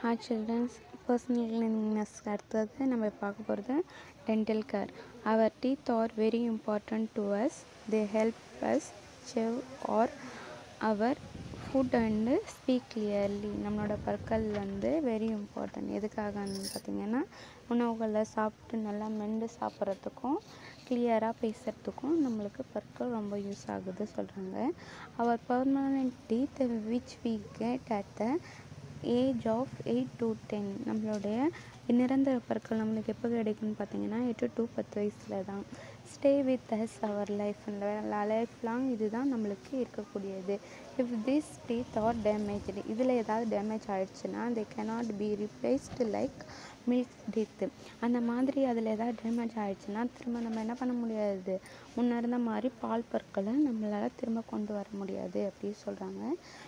Hi children's personal கிளீனிங்னஸ்க்கு அடுத்தது நம்ம பார்க்க போகிறது dental care our teeth are very important to us they help us chew are our food and speak clearly நம்மளோட பற்கள் வந்து very important எதுக்காகன்னு பார்த்தீங்கன்னா உணவுகளை சாப்பிட்டு நல்லா மென்று சாப்பிட்றதுக்கும் கிளியராக பேசுகிறதுக்கும் நம்மளுக்கு பற்கள் ரொம்ப யூஸ் ஆகுது சொல்கிறாங்க our permanent teeth which we get at the age of eight to ten நம்மளுடைய நிரந்தர பற்கள் நம்மளுக்கு எப்போ கிடைக்கும்னு பார்த்தீங்கன்னா எட்டு டு பத்து வயசில் தான் stay with us our life life long இதுதான் நம்மளுக்கு இருக்கக்கூடியது if this teeth are damaged இதில் ஏதாவது டேமேஜ் ஆகிடுச்சுன்னா they cannot be replaced like milk teeth அந்த மாதிரி அதில் ஏதாவது டேமேஜ் ஆகிடுச்சுன்னா திரும்ப நம்ம என்ன பண்ண முடியாது முன்ன இருந்த மாதிரி பால் பற்களை நம்மளால் திரும்ப கொண்டு வர முடியாது அப்படின்னு சொல்கிறாங்க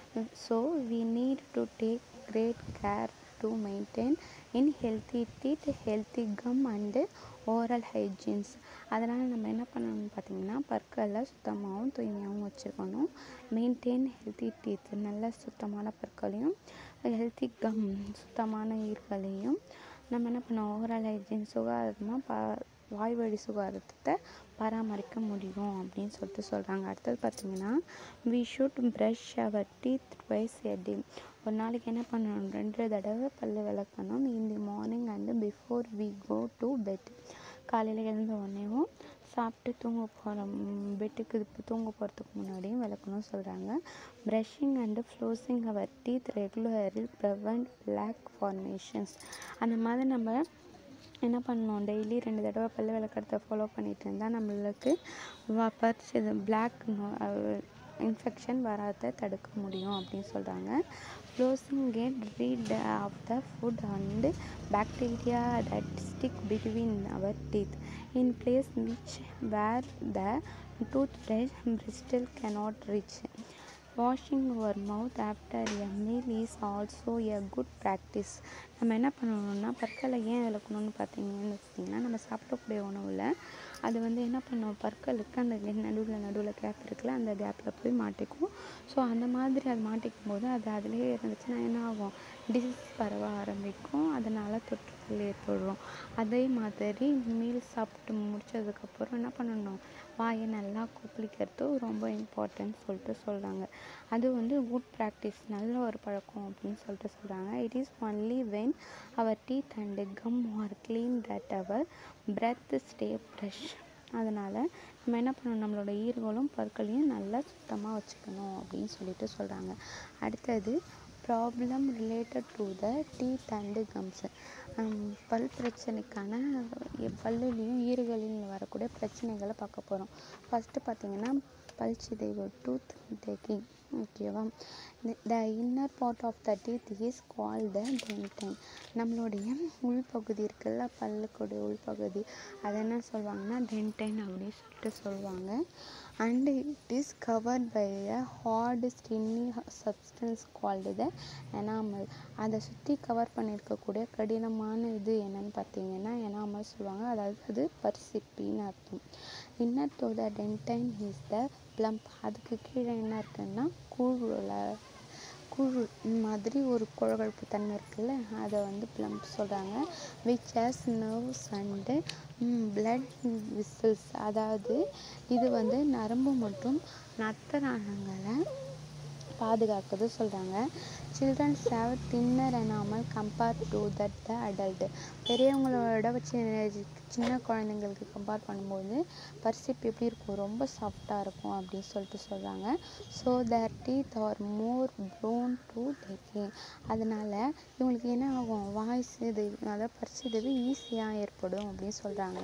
so we need to take great care to maintain in healthy teeth healthy gum and oral hygienes அதனால் நம்ம என்ன பண்ணணும்னு பார்த்தீங்கன்னா பற்களை சுத்தமாகவும் தூய்மையாகவும் வச்சுக்கணும் மெயின்டைன் ஹெல்த்தி டீத் நல்ல சுத்தமான பற்களையும் ஹெல்த்தி கம் சுத்தமான ஈர்களையும் நம்ம என்ன பண்ணோம் ஓரல் ஹைஜீன் சுகாதாரமாக பா வாய்வழி சுகாதாரத்தை பராமரிக்க முடியும் அப்படின்னு சொல்லிட்டு சொல்கிறாங்க அடுத்தது பார்த்திங்கன்னா we should brush our teeth twice a day ஒரு நாளைக்கு என்ன பண்ணணும் ரெண்டு தடவை பல் விளக்கணும் in the morning and before we go to bed காலையில் எழுந்த உடனேவும் சாப்பிட்டு தூங்க போகிற பெட்டுக்கு இப்போ தூங்க போகிறதுக்கு முன்னாடியும் விளக்கணும் சொல்கிறாங்க brushing and flossing our teeth regularly prevent plaque formations அந்த மாதிரி நம்ம என்ன பண்ணணும் டெய்லி ரெண்டு தடவை பல் விளக்கறத ஃபாலோ பண்ணிட்டு இருந்தால் நம்மளுக்கு பறிச்சு பிளாக் இன்ஃபெக்ஷன் வராத தடுக்க முடியும் அப்படின்னு சொல்கிறாங்க flossing get rid of the food and bacteria that stick between our teeth in place which where the tooth brush bristle cannot reach washing our mouth after a meal is also a good practice நம்ம என்ன பண்ணணும்னா பற்களை ஏன் விளக்கணும்னு பார்த்தீங்கன்னு வச்சிட்டிங்கன்னா நம்ம சாப்பிடக்கூடிய உணவில் அது வந்து என்ன பண்ணும் பற்களுக்கு அந்த நடுவில் நடுவில் கேப் இருக்குல்ல அந்த கேப்பில் போய் மாட்டிக்கும் ஸோ அந்த மாதிரி அது மாட்டிக்கும் போது அது அதிலே இருந்துச்சுன்னா என்ன ஆகும் டிசீஸ் பரவ ஆரம்பிக்கும் அதனால் தொற்றுகள் ஏற்படும் அதே மாதிரி மீல் சாப்பிட்டு முடிச்சதுக்கப்புறம் என்ன பண்ணணும் வாயை நல்லா கொப்பளிக்கிறது ரொம்ப இம்பார்ட்டன்ட் சொல்லிட்டு சொல்கிறாங்க அது வந்து குட் ப்ராக்டிஸ் நல்ல ஒரு பழக்கம் அப்படின்னு சொல்லிட்டு சொல்கிறாங்க it is only when our teeth and gum are clean that our breath stay fresh அதனால் நம்ம என்ன பண்ணணும் நம்மளோட ஈர்களும் பற்களையும் நல்லா சுத்தமாக வச்சுக்கணும் அப்படின்னு சொல்லிட்டு சொல்கிறாங்க அடுத்தது problem related to the teeth and gums பல் பிரச்சனைக்கான பல்லுலேயும் ஈறுகளிலும் வரக்கூடிய பிரச்சனைகளை பார்க்க போகிறோம் ஃபஸ்ட்டு பார்த்தீங்கன்னா பல் சிதைவு டூத் டேக்கிங் ஓகேவா the inner part of the teeth is call the dentine நம்மளுடைய உள்பகுதி இருக்குல்ல பல்லுக்குடைய உள்பகுதி அதை என்ன சொல்லுவாங்கன்னா டென்டைன் அப்படின்னு சொல்லிட்டு சொல்லுவாங்க and it is covered by a hard shiny substance called the enamel அதை சுற்றி கவர் பண்ணியிருக்கக்கூடிய கடினமான இது என்னன்னு பார்த்தீங்கன்னா எனாமல் சொல்லுவாங்க அதாவது அது பர்சிப்பின்னு அர்த்தம் inner to the dentine is the pulp அதுக்கு கீழே என்ன இருக்குன்னா கூழ கூழ் மாதிரி ஒரு குழகழ்ப்பு தன்மை இருக்குல்ல அதை வந்து ப்ளம்ப் சொல்கிறாங்க which has nerves and blood vessels அதாவது இது வந்து நரம்பு மற்றும் நத்தநாளங்களை பாதுகாக்குது சொல்கிறாங்க children's have thinner enamel compare to that the adult பெரியவங்களோட வச்சு சின்ன குழந்தைங்களுக்கு கம்பேர் பண்ணும்போது பர்சிப் எப்படி இருக்கும் ரொம்ப சாஃப்டாக இருக்கும் அப்படின்னு சொல்லிட்டு சொல்கிறாங்க so their teeth are more prone to decaying அதனால் இவங்களுக்கு என்ன ஆகும் வாய்ஸ் இது அதாவது பரிசிதவு ஈஸியாக ஏற்படும் அப்படின்னு சொல்கிறாங்க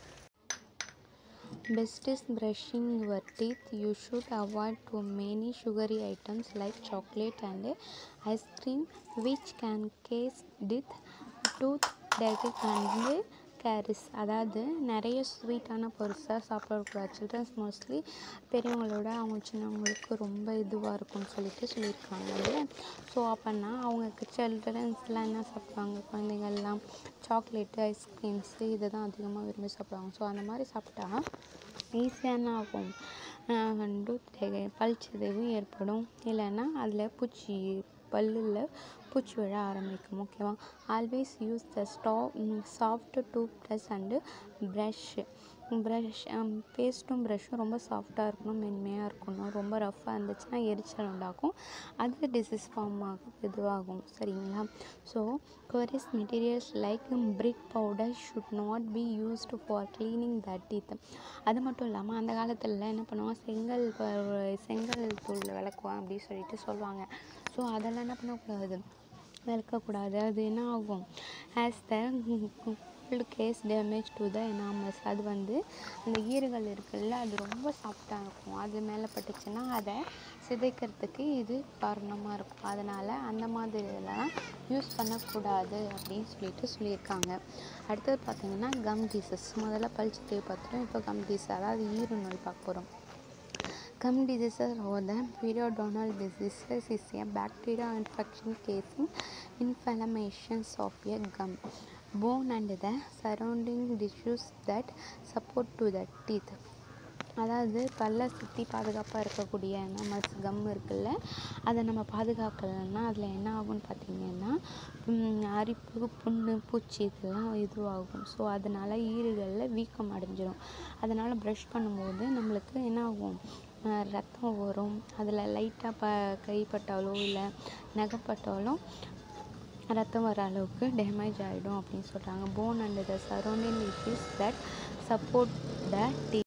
Best is brushing your teeth. You should avoid too many sugary items like chocolate and ice cream, which can cause teeth, tooth decay and caries அதாவது நிறைய ஸ்வீட்டான பொருளாக சாப்பிடக்கூடாது சில்ட்ரன்ஸ் மோஸ்ட்லி பெரியவங்களோட அவங்க சின்னவங்களுக்கு ரொம்ப இதுவாக இருக்கும்னு சொல்லிட்டு சொல்லியிருக்காங்க ஸோ அப்போனா அவங்க சில்ட்ரன்ஸ்லாம் என்ன சாப்பிடுவாங்க குழந்தைங்கள்லாம் சாக்லேட்டு ஐஸ்கிரீம்ஸு இதை தான் அதிகமாக விரும்பி சாப்பிடுவாங்க ஸோ அந்த மாதிரி சாப்பிட்டா ஈஸியாக என்ன ஆகும் டூத் பல் சிதைவு ஏற்படும் இல்லைன்னா அதில் பூச்சி பல்லில் பூச்சி விழ ஆரம்பிக்கும் ஓகேவா ஆல்வேஸ் யூஸ் த ஸ்டா soft tooth brush and brush brush பேஸ்ட்டும் ப்ரஷ்ஷும் ரொம்ப சாஃப்டாக இருக்கணும் மென்மையாக இருக்கணும் ரொம்ப ரஃப்பாக இருந்துச்சுன்னா எரிச்சல் உண்டாக்கும் அது டிசீஸ் ஃபார்ம் ஆகும் இதுவாகும் சரிங்களா so coarse materials like brick powder should not be used for cleaning the teeth அது மட்டும் இல்லாமல் அந்த காலத்தில் என்ன பண்ணுவாங்க செங்கல் ப- செங்கல் தூள் விளக்குவோம் அப்படின்னு சொல்லிட்டு சொல்லுவாங்க ஸோ அதெல்லாம் என்ன பண்ணக்கூடாது விளக்கக்கூடாது அது என்ன ஆகும் as they could cause damage to the enamels அது வந்து அந்த ஈறுகள் இருக்குல்ல அது ரொம்ப சாஃப்டாக இருக்கும் அது மேலே பட்டுச்சுன்னா அதை சிதைக்கிறதுக்கு இது காரணமாக இருக்கும் அதனால் அந்த மாதிரியெல்லாம் யூஸ் பண்ணக்கூடாது அப்படின்னு சொல்லிட்டு சொல்லியிருக்காங்க அடுத்தது பார்த்தீங்கன்னா கம் டிசஸ் முதல்ல பல்ச்சு தேவை பார்த்துட்டோம் இப்போ கம் டிசஸ் அதாவது ஈறு நோய் பார்க்க போகிறோம் Gum diseases or the periodontal diseases is a bacterial infection causing inflammations of a gum, bone and the surrounding tissues that support to the teeth. அதாவது பல்லை சுற்றி பாதுகாப்பாக இருக்கக்கூடிய நம்ம கம் இருக்குல்ல அதை நம்ம பாதுகாக்கலைன்னா அதில் என்ன ஆகும்னு பார்த்தீங்கன்னா ம், அரிப்பு புண்ணு பூச்சி இதெல்லாம் இதுவாகும் ஸோ அதனால் ஈறுகளில் வீக்கம் அடைஞ்சிரும் அதனால் ப்ரஷ் பண்ணும்போது நம்மளுக்கு என்ன ஆகும் அஹ் ரத்தம் வரும் அதில் லைட்டாக ப கைப்பட்டாலோ இல்லை நகைப்பட்டாலோ ரத்தம் வர அளவுக்கு டேமேஜ் ஆகிடும் அப்படின்னு சொல்கிறாங்க bone and the surrounding tissues that support the teeth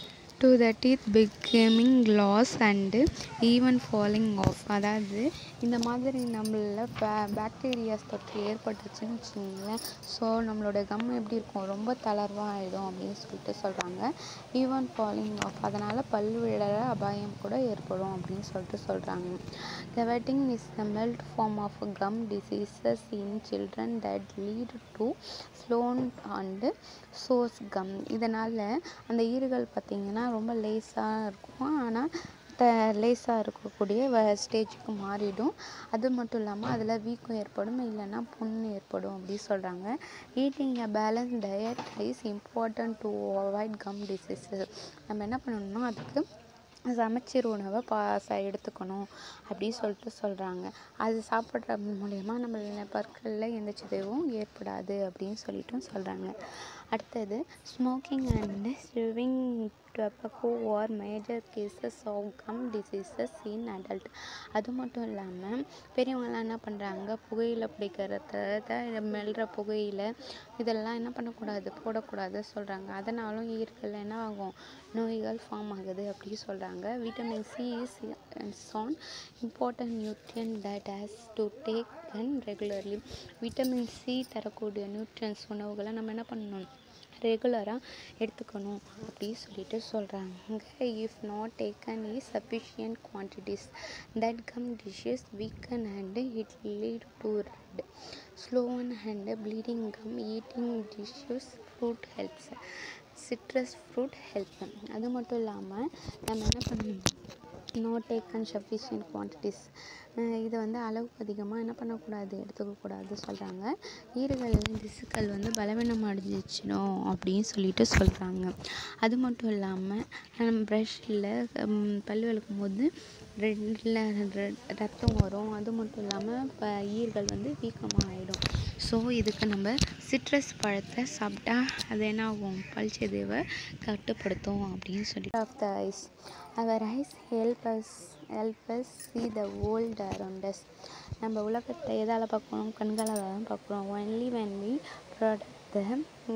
to the teeth becoming loose and even falling off அதாவது இந்த மாதிரி நம்மள பாக்டீரியாஸ் தொற்று ஏற்பட்டுச்சுன்னு வச்சுங்களேன் ஸோ நம்மளோட கம் எப்படி இருக்கும் ரொம்ப தளர்வாக ஆகிடும் அப்படின்னு சொல்லிட்டு சொல்கிறாங்க ஈவன் ஃபாலிங் ஆஃப் அதனால் பல் விழற அபாயம் கூட ஏற்படும் அப்படின்னு சொல்லிட்டு சொல்கிறாங்க கெவட்டிங் is the mild form of gum diseases in children that lead to swollen and sore gum இதனால் அந்த ஈறுகள் பார்த்திங்கன்னா ரொம்ப லேஸாக இருக்கும் ஆனால் த லேஸாக இருக்கக்கூடிய வ ஸ்டேஜுக்கு மாறிடும் அது மட்டும் இல்லாமல் அதில் வீக்கம் ஏற்படும் இல்லைன்னா புண்ணு ஏற்படும் அப்படி சொல்கிறாங்க eating a balance diet is important to avoid gum diseases நம்ம என்ன பண்ணணும்னா அதுக்கு சமச்சீர் உணவை பா ச எடுத்துக்கணும் அப்படின்னு சொல்லிட்டு சொல்கிறாங்க அது சாப்பிட்ற மூலயமா நம்ம பற்களில் எந்த சிதைவும் ஏற்படாது அப்படின்னு சொல்லிட்டும் சொல்கிறாங்க அடுத்தது smoking and chewing tobacco are major causes of gum diseases in adult அது மட்டும் இல்லாமல் பெரியவங்கலாம் என்ன பண்ணுறாங்க புகையில பிடிக்கிறத மெல்ற புகையில இதெல்லாம் என்ன பண்ணக்கூடாது போடக்கூடாது சொல்கிறாங்க அதனாலும் ஈர்கள் என்ன ஆகும் நோய்கள் ஃபார்ம் ஆகுது அப்படி சொல்கிறாங்க vitamin C is an important nutrient that has to take and regularly vitamin C தரக்கூடிய நியூட்ரியன்ஸ் உணவுகளை நம்ம என்ன பண்ணணும் ரெகுலராக எடுத்துக்கணும் அப்படி சொல்லிட்டு சொல்கிறாங்க if not taken is sufficient quantities that gum tissues weaken and it lead to red swollen and bleeding gum eating tissues fruit helps citrus fruit help அது மட்டும் இல்லாமல் நம்ம என்ன பண்ணணும் நாட் டேக்கன் சஃபிஷியன்ட் குவான்டிட்டிஸ் இதை வந்து அளவுக்கு அதிகமாக என்ன பண்ணக்கூடாது எடுத்துக்கக்கூடாது சொல்கிறாங்க ஈறுகள் திசுக்கள் வந்து பலவீனம் அடைஞ்சிச்சிடும் அப்படின்னு சொல்லிட்டு சொல்கிறாங்க அது மட்டும் இல்லாமல் ப்ரஷ்ஷில் பல் விளக்கும் போது ரெண்டில் ரத்தம் வரும் அது மட்டும் இல்லாமல் இப்போ ஈறுகள் வந்து வீக்கமாக ஆகிடும் ஸோ இதுக்கு நம்ம சிட்ரஸ் பழத்தை சாப்பிட்டா அது என்ன ஆகும் பல் சிதைவை கட்டுப்படுத்தும் அப்படின்னு சொல்லி of the eyes our eyes help us help us see the world around us நம்ம உலகத்தை எதால் பார்க்குறோம் கண்களால் தான் பார்க்குறோம் only when we protect the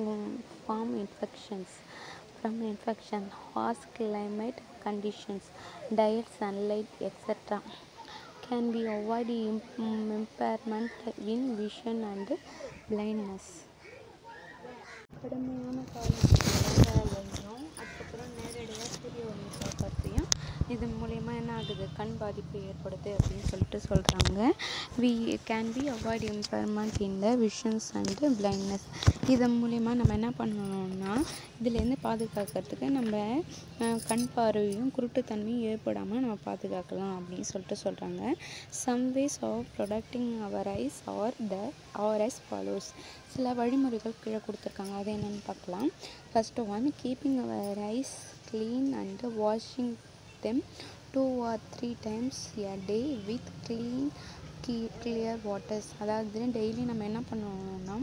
from infections from infection, harsh climate conditions, diet, sunlight, etc. can be avoided im- impairment in vision and blindness. கடுமையான காலங்களையும் அதுக்கப்புறம் நேரடியாக சூரிய ஒளி பார்க்கறதையும் இது மூலயமா என்ன ஆகுது கண் பாதிப்பு ஏற்படுது அப்படின்னு சொல்லிட்டு சொல்கிறாங்க we can be avoid impairment in the visions and blindness இதன் மூலயமா நம்ம என்ன பண்ணணும்னா இதுலேருந்து பாதுகாக்கிறதுக்கு நம்ம அஹ், கண் பார்வையும் குருட்டுத்தன்மையும் ஏற்படாமல் நம்ம பாதுகாக்கலாம் அப்படின்னு சொல்லிட்டு சொல்கிறாங்க some ways of protecting our eyes are the are as follows சில வழிமுறைகள் கீழே கொடுத்துருக்காங்க அது என்னென்னு பார்க்கலாம் first one keeping our eyes clean and washing them two or three times a day with clean கீ கிளியர் வாட்டர்ஸ் அதாவது டெய்லி நம்ம என்ன பண்ணணும்னா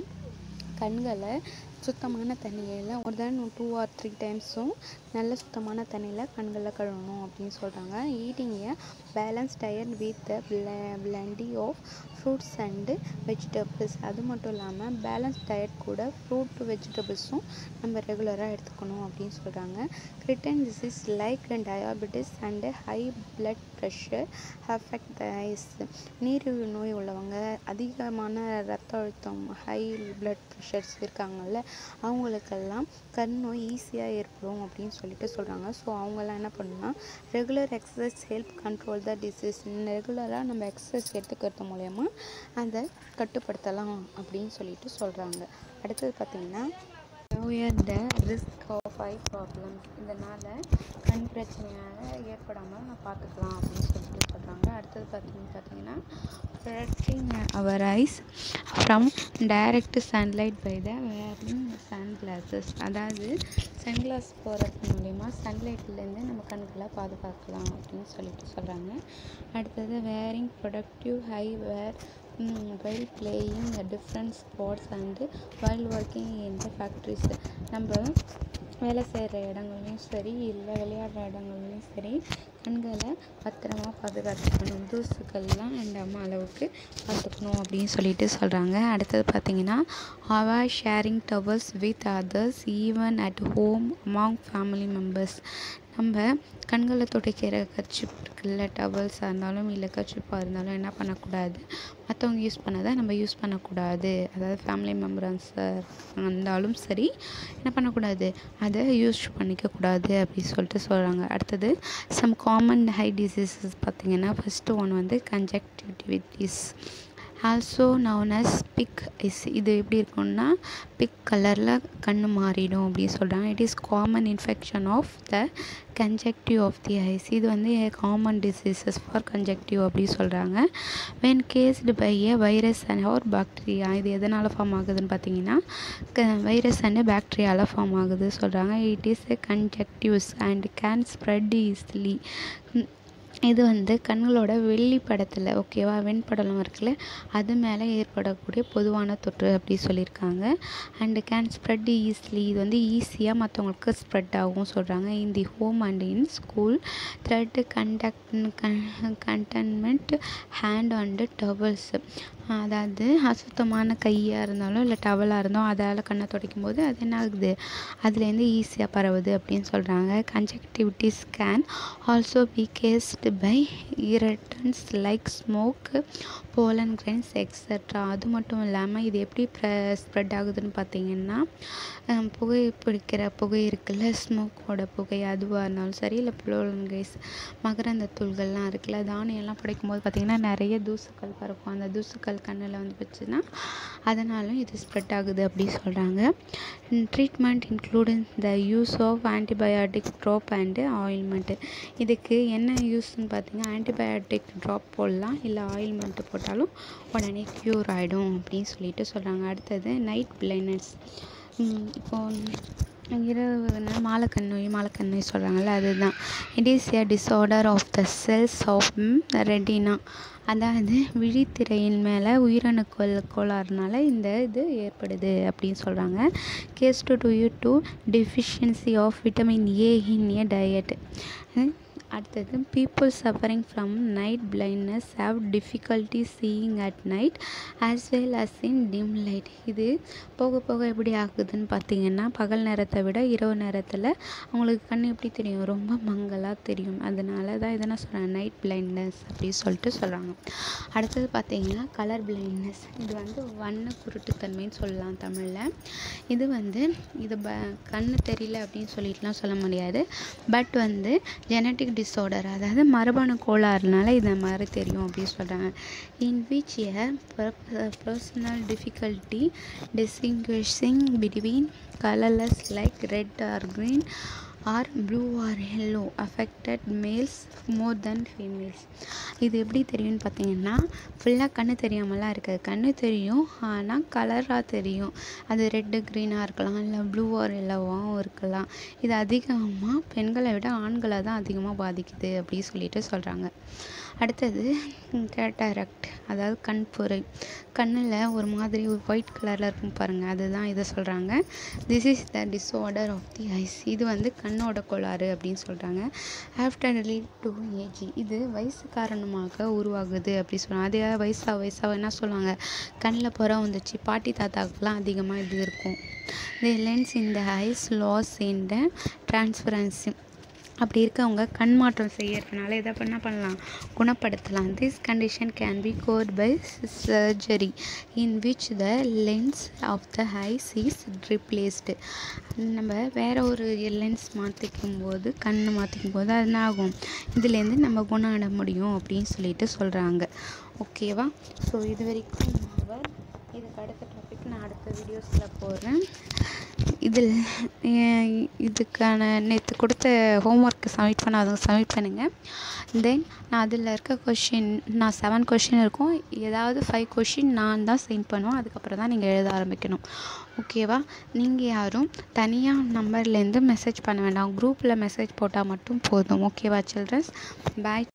கண்களை சுத்தமான தண்ணியில் ஒரு தடவை டூ ஆர் த்ரீ டைம்ஸும் நல்ல சுத்தமான தண்ணியில் கண்களை கழுவணும் அப்படின்னு சொல்கிறாங்க eating a balance diet with plenty of fruits and vegetables அது மட்டும் இல்லாமல் பேலன்ஸ் டயட் கூட ஃப்ரூட் வெஜிடபிள்ஸும் நம்ம ரெகுலராக எடுத்துக்கணும் அப்படின்னு சொல்கிறாங்க certain disease like diabetes and high blood pressure affect the eyes நீரிழிவு நோய் உள்ளவங்க அதிகமான ரத்த அழுத்தம் ஹை பிளட் ப்ரெஷர்ஸ் இருக்காங்கல்ல அவங்களுக்கெல்லாம் கண் நோய் ஈஸியாக ஏற்படும் அப்படின்னு சொல்லிட்டு சொல்கிறாங்க ஸோ அவங்கெல்லாம் என்ன பண்ணணும்னா regular exercise help control the disease ரெகுலராக நம்ம எக்ஸசைஸ் எடுத்துக்கிறது மூலயமா அதை கட்டுப்படுத்தலாம் அப்படின்னு சொல்லிட்டு சொல்கிறாங்க அடுத்தது பார்த்திங்கன்னா lower the risk of eye problems இதனால் கண் பிரச்சனையால் ஏற்படாமல் நம்ம பார்த்துக்கலாம் அப்படின்னு சொல்லிட்டு சொல்கிறாங்க அடுத்தது பார்த்தீங்கன்னு பார்த்தீங்கன்னா protecting our eyes from direct sunlight by the wearing sun glasses அதாவது சன்கிளாஸ் போடுறது மூலிமா சன்லைட்லேருந்து நம்ம கண்களை பாதுகாக்கலாம் அப்படின்னு சொல்லிட்டு சொல்கிறாங்க அடுத்தது wearing protective eyewear while playing the different sports and while working in the factories நம்ம வேலை செய்கிற இடங்கள்லையும் சரி இல்லை விளையாடுற இடங்கள்லையும் சரி கண்களை பத்திரமா பாதுகாத்துக்கணும் தூசுக்கள்லாம் வேண்டாம அளவுக்கு பார்த்துக்கணும் அப்படின்னு சொல்லிட்டு சொல்கிறாங்க அடுத்தது பார்த்தீங்கன்னா avoid sharing towels with others even at home among family members நம்ம கண்களை துடைக்கிற கர்ச்சிப் இருக்குல்ல டவல்ஸாக இருந்தாலும் இல்லை கர்ச்சிப்பாக இருந்தாலும் என்ன பண்ணக்கூடாது மற்றவங்க யூஸ் பண்ணதை நம்ம யூஸ் பண்ணக்கூடாது அதாவது ஃபேமிலி மெம்பர்ஸாக இருந்தாலும் சரி என்ன பண்ணக்கூடாது அதை யூஸ் பண்ணிக்கக்கூடாது அப்படின்னு சொல்லிட்டு சொல்கிறாங்க அடுத்தது சம் காமன் ஹை டிசீசஸ் பார்த்திங்கன்னா ஃபஸ்ட்டு ஒன் வந்து conjunctivitis also known as pink eyes இது எப்படி இருக்கும்னா பிக் கலரில் கண் மாறிடும் அப்படின்னு சொல்கிறாங்க it is common infection of the conjunctiva of the eyes இது வந்து காமன் டிசீசஸ் ஃபார் கன்ஜக்டிவ் அப்படி சொல்கிறாங்க when caused by a virus and or bacteria இது எதனால் ஃபார்ம் ஆகுதுன்னு பார்த்தீங்கன்னா வைரஸ் அண்ட் பாக்டீரியாவில் ஃபார்ம் ஆகுது சொல்கிறாங்க it is a contagious and can spread easily இது வந்து கண்களோட வெள்ளி படத்தில் ஓகேவா வெண்படலம் இருக்குல்ல அது மேலே ஏற்படக்கூடிய பொதுவான தொற்று அப்படி சொல்லியிருக்காங்க அண்டு கேன் ஸ்ப்ரெட் ஈஸிலி இது வந்து ஈஸியாக மற்றவங்களுக்கு ஸ்ப்ரெட் ஆகும் சொல்கிறாங்க in the home and in school through contact contaminated hand and towels அதாவது அசுத்தமான கையாக இருந்தாலும் இல்லை டவலாக இருந்தாலும் அதால் கண்ணை துடைக்கும் போது அது என்ன ஆகுது அதுலேருந்து ஈஸியாக பரவுது அப்படின்னு சொல்கிறாங்க conjunctivitis can also be caused by irritants like smoke pollen grains extra அது மட்டும் இல்லாமல் இது எப்படி ஸ்ப்ரெட் ஆகுதுன்னு பார்த்தீங்கன்னா புகை பிடிக்கிற புகை இருக்குல்ல ஸ்மோக்கோட புகை அதுவாக இருந்தாலும் சரி இல்லை போலன் கிரைஸ் மகரந்த தூள்கள்லாம் இருக்குல்ல தானியெல்லாம் பிடிக்கும் போது பார்த்திங்கன்னா நிறைய தூசுக்கள் பறக்கும் அந்த தூசுக்கள் கண்ணில் வந்து போச்சுன்னா அதனாலும் இது ஸ்ப்ரெட் ஆகுது அப்படி சொல்கிறாங்க treatment including the use of antibiotic drop and ointment இதுக்கு என்ன யூஸ்ன்னு பார்த்தீங்கன்னா ஆன்டிபயாட்டிக் ட்ராப் போடலாம் இல்லை ஆயில்மெண்ட்டு போட்டாலும் உடனே க்யூர் ஆகிடும் அப்படின்னு சொல்லிட்டு சொல்கிறாங்க அடுத்தது நைட் பிளைண்ட்னஸ் இப்போ இரவு மாலக்கண் நோய் மாலக்கண் நோய் சொல்கிறாங்கல்ல அதுதான் it is a disorder of the cells of retina அதாவது விழித்திரையின் மேலே உயிரணுக்கள் கோளாறுனால இந்த இது ஏற்படுது அப்படின்னு சொல்கிறாங்க caused due due to deficiency of vitamin A in a diet அடுத்தது people suffering from night blindness have difficulty seeing at night as well as in dim light இது போக போக எப்படி ஆகுதுன்னு பார்த்தீங்கன்னா பகல் நேரத்தை விட இரவு நேரத்தில் அவங்களுக்கு கண் எப்படி தெரியும் ரொம்ப மங்கலாக தெரியும் அதனால தான் இதை நான் சொல்கிறேன் நைட் பிளைண்ட்னஸ் அப்படின்னு சொல்லிட்டு சொல்கிறாங்க அடுத்தது பார்த்தீங்கன்னா கலர் பிளைண்ட்னஸ் இது வந்து வண்ண குருட்டுத்தன்மைன்னு சொல்லலாம் தமிழில் இது வந்து இது ப கண் தெரியல அப்படின்னு சொல்லிட்டுலாம் சொல்ல முடியாது பட் வந்து ஜெனட்டிக் டிஸார்டர் அதாவது மரபணு கோளாறுனால இந்த மாதிரி தெரியும் அப்படின்னு சொல்கிறாங்க in which a personal difficulty distinguishing between colourless like red or green or blue or yellow affected males more then females இது எப்படி தெரியும்னு பார்த்தீங்கன்னா ஃபுல்லாக கண்ணு தெரியாமலாம் இருக்காது கண்ணு தெரியும் ஆனால் கலராக தெரியும் அது ரெட்டு க்ரீனாக இருக்கலாம் இல்லை ப்ளூ ஆர் எல்லோவாகவும் இருக்கலாம் இது அதிகமாக பெண்களை விட ஆண்களை தான் அதிகமாக பாதிக்குது அப்படின்னு சொல்லிட்டு சொல்கிறாங்க அடுத்தது கேட்டரக்ட் அதாவது கண்புரை கண்ணில் ஒரு மாதிரி ஒரு ஒயிட் கலரில் இருக்கும் பாருங்கள் அதுதான் இதை சொல்கிறாங்க this is the disorder of the eyes இது வந்து கண்ணோட கோளாறு அப்படின்னு சொல்கிறாங்க ஆஃப்டர் லீட் டு ஏஜ் இது வயசு காரணமாக உருவாகுது அப்படி சொல்கிறாங்க அதே வயசாக வயசாக என்ன சொல்லுவாங்க கண்ணில் புற வந்துச்சு பாட்டி தாத்தாக்கெலாம் அதிகமாக இது இருக்கும் தி லென்ஸ் இந்த eyes loss in the transparency அப்படி இருக்கவங்க கண் மாற்றம் செய்யறதுனால இதை என்ன பண்ணலாம் குணப்படுத்தலாம் this condition can be cured by surgery in which the lens of the eyes is replaced நம்ம வேற ஒரு லென்ஸ் மாற்றிக்கும் போது கண் மாற்றிக்கும் போது அது என்ன ஆகும் இதுலேருந்து நம்ம குணம் அடைய முடியும் அப்படின்னு சொல்லிட்டு சொல்கிறாங்க ஓகேவா ஸோ இது வரைக்கும் அவர் இதுக்கு அடுத்த டாபிக் நான் அடுத்த வீடியோஸில் போடுறேன் இதில் இதுக்கான நேற்று கொடுத்த ஹோம்ஒர்க்கு சப்மிட் பண்ணாதவங்க சப்மிட் பண்ணுங்கள் தென் நான் அதில் இருக்க கொஷின் நான் செவன் கொஷின் இருக்கும் ஏதாவது ஃபைவ் கொஷின் நான் தான் சென்ட் பண்ணுவோம் அதுக்கப்புறம் தான் நீங்கள் எழுத ஆரம்பிக்கணும் ஓகேவா நீங்கள் யாரும் தனியாக நம்பர்லேருந்து மெசேஜ் பண்ண வேண்டாம் குரூப்பில் மெசேஜ் போட்டால் மட்டும் போதும் ஓகேவா சில்ட்ரன்ஸ் பாய்